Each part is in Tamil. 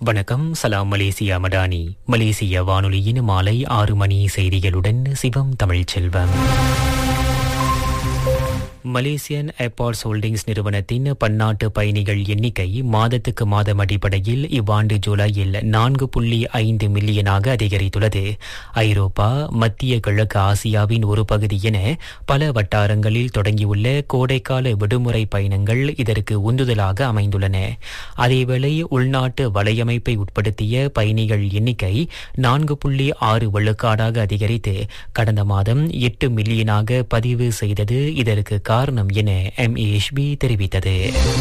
வணக்கம் சலாம் மலேசியா மடானி மலேசிய வானொலியின் மாலை ஆறு மணி செய்திகளுடன் Sivam Tamilselvam Malaysian Airports Holdings நிறுவனத்தின் பன்னாட்டு பயணிகள் எண்ணிக்கை மாதத்துக்கு மாதம் அடிப்படையில் இவ்வாண்டு ஜூலையில் நான்கு புள்ளி ஐந்து மில்லியனாக அதிகரித்துள்ளது ஐரோப்பா மத்திய கிழக்கு ஆசியாவின் ஒரு பகுதி என பல வட்டாரங்களில் தொடங்கியுள்ள கோடைக்கால விடுமுறை பயணங்கள் இதற்கு உந்துதலாக அமைந்துள்ளன அதேவேளை உள்நாட்டு வலையமைப்பை உட்படுத்திய பயணிகள் எண்ணிக்கை நான்கு புள்ளி ஆறு விழுக்காடாக அதிகரித்து கடந்த மாதம் எட்டு மில்லியனாக பதிவு செய்தது இதற்கு காரணம் என எம்ஏஎஸ்பி தெரிவித்தது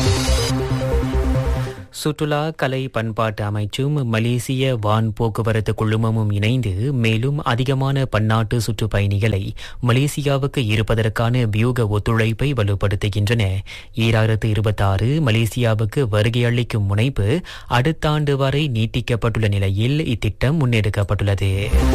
சுற்றுலா கலை பண்பாட்டு அமைச்சும் மலேசிய வான் போக்குவரத்து குழுமமும் இணைந்து மேலும் அதிகமான பன்னாட்டு சுற்றுப்பயணிகளை மலேசியாவுக்கு இருப்பதற்கான வியூக ஒத்துழைப்பை வலுப்படுத்துகின்றன ஈராயிரத்து இருபத்தாறு மலேசியாவுக்கு வருகை அளிக்கும் முனைப்பு அடுத்த ஆண்டு வரை நீட்டிக்கப்பட்டுள்ள நிலையில் இத்திட்டம் முன்னெடுக்கப்பட்டுள்ளது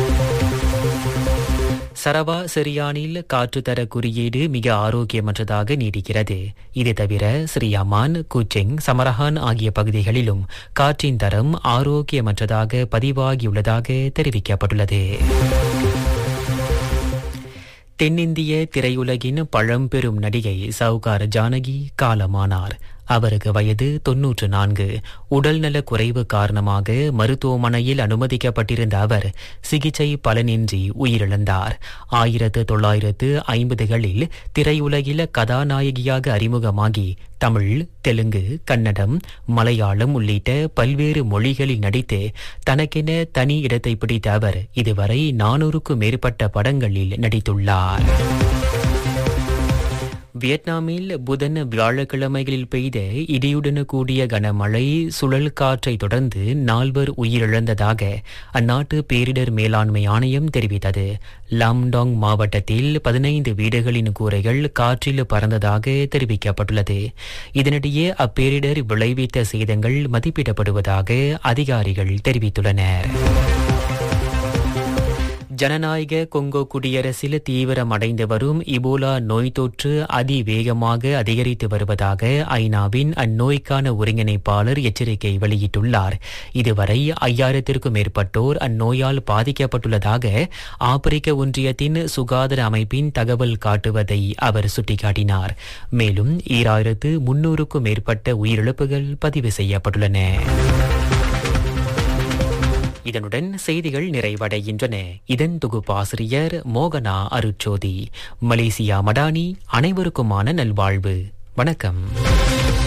சரவா சிரியானில் காற்றுத்தர குறியீடு மிக ஆரோக்கியமற்றதாக நீடிக்கிறது இது தவிர ஸ்ரீயமான் குச்செங் சமரஹான் ஆகிய பகுதிகளிலும் காற்றின் தரம் ஆரோக்கியமற்றதாக பதிவாகியுள்ளதாக தெரிவிக்கப்பட்டுள்ளது தென்னிந்திய திரையுலகின் பழம்பெரும் நடிகை சவுகார் ஜானகி காலமானார் அவருக்கு வயது தொன்னூற்று நான்கு உடல்நல குறைவு காரணமாக மருத்துவமனையில் அனுமதிக்கப்பட்டிருந்த அவர் சிகிச்சை பலனின்றி உயிரிழந்தார் ஆயிரத்து தொள்ளாயிரத்து ஐம்பதுகளில் திரையுலகில் கதாநாயகியாக அறிமுகமாகி தமிழ் தெலுங்கு கன்னடம் மலையாளம் உள்ளிட்ட பல்வேறு மொழிகளில் நடித்து தனக்கென தனி இடத்தை பிடித்த அவர் இதுவரை நானூறுக்கும் மேற்பட்ட படங்களில் நடித்துள்ளார் வியட்நாமில் புதன் வியாழக்கிழமைகளில் பெய்த இடியுடன் கூடிய கனமழை சுழல் காற்றை தொடர்ந்து நால்வர் உயிரிழந்ததாக அந்நாட்டு பேரிடர் மேலாண்மை ஆணையம் தெரிவித்தது லாம்டாங் மாவட்டத்தில் பதினைந்து வீடுகளின் கூரைகள் காற்றில் பறந்ததாக தெரிவிக்கப்பட்டுள்ளது இதனிடையே அப்பேரிடர் விளைவித்த சேதங்கள் மதிப்பிடப்படுவதாக அதிகாரிகள் தெரிவித்துள்ளனர் ஜனநாயக கொங்கோ குடியரசில் தீவிரமடைந்து வரும் இபோலா நோய் தொற்று அதிவேகமாக அதிகரித்து வருவதாக ஐநாவின் அந்நோய்க்கான ஒருங்கிணைப்பாளர் எச்சரிக்கை வெளியிட்டுள்ளார் இதுவரை ஐயாயிரத்திற்கும் மேற்பட்டோர் அந்நோயால் பாதிக்கப்பட்டுள்ளதாக ஆப்பிரிக்க ஒன்றியத்தின் சுகாதார அமைப்பின் தகவல் காட்டுவதை அவர் சுட்டிக்காட்டினார் மேலும் ஈராயிரத்து முன்னூறுக்கும் மேற்பட்ட உயிரிழப்புகள் பதிவு செய்யப்பட்டுள்ளன இதனுடன் செய்திகள் நிறைவடைகின்றன இதன் தொகுப்பாசிரியர் மோகனா அருட்சோதி மலேசியா மடானி அனைவருக்குமான நல்வாழ்வு வணக்கம்